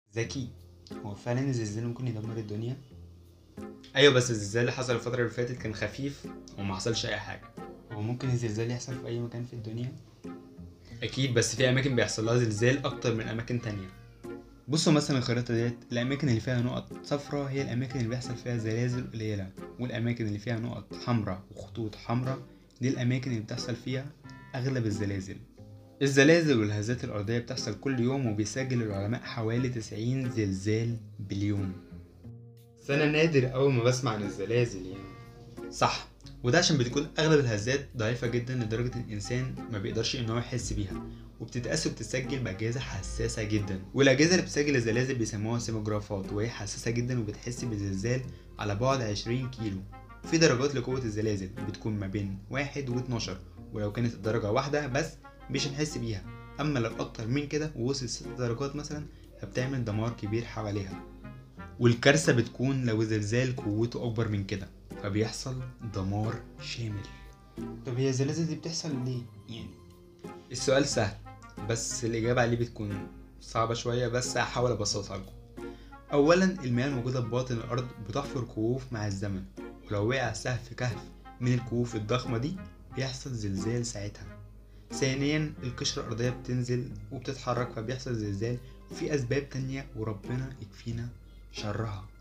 ذكي هو فعلا الزلزال ممكن يدمر الدنيا ايوه بس الزلزال اللي حصل الفتره اللي فاتت كان خفيف وما حصلش اي حاجه هو ممكن الزلزال يحصل في اي مكان في الدنيا اكيد بس في اماكن بيحصل لها زلزال اكتر من اماكن تانية بصوا مثلا الخريطة ديت الأماكن اللي فيها نقط صفراء هي الأماكن اللي بيحصل فيها زلازل قليلة والأماكن اللي فيها نقط حمراء وخطوط حمراء دي الأماكن اللي بتحصل فيها أغلب الزلازل الزلازل والهزات الأرضية بتحصل كل يوم وبيسجل العلماء حوالي 90 زلزال باليوم بس انا نادر اول ما بسمع عن الزلازل يعني صح وده عشان بتكون اغلب الهزات ضعيفه جدا لدرجه ان الانسان ما بيقدرش ان هو يحس بيها وبتتقاس وبتتسجل باجهزه حساسه جدا والاجهزه اللي بتسجل الزلازل بيسموها سيموجرافات وهي حساسه جدا وبتحس بالزلزال على بعد 20 كيلو في درجات لقوه الزلازل بتكون ما بين واحد و12 ولو كانت الدرجه واحده بس مش هنحس بيها اما لو اكتر من كده ووصل ست درجات مثلا فبتعمل دمار كبير حواليها والكارثه بتكون لو الزلزال قوته اكبر من كده فبيحصل دمار شامل طب هي الزلازل دي بتحصل ليه؟ يعني السؤال سهل بس الإجابة عليه بتكون صعبة شوية بس هحاول أبسطها لكم أولا المياه الموجودة بباطن الأرض بتحفر كهوف مع الزمن ولو وقع سقف كهف من الكهوف الضخمة دي بيحصل زلزال ساعتها ثانيا القشرة الأرضية بتنزل وبتتحرك فبيحصل زلزال وفي أسباب تانية وربنا يكفينا شرها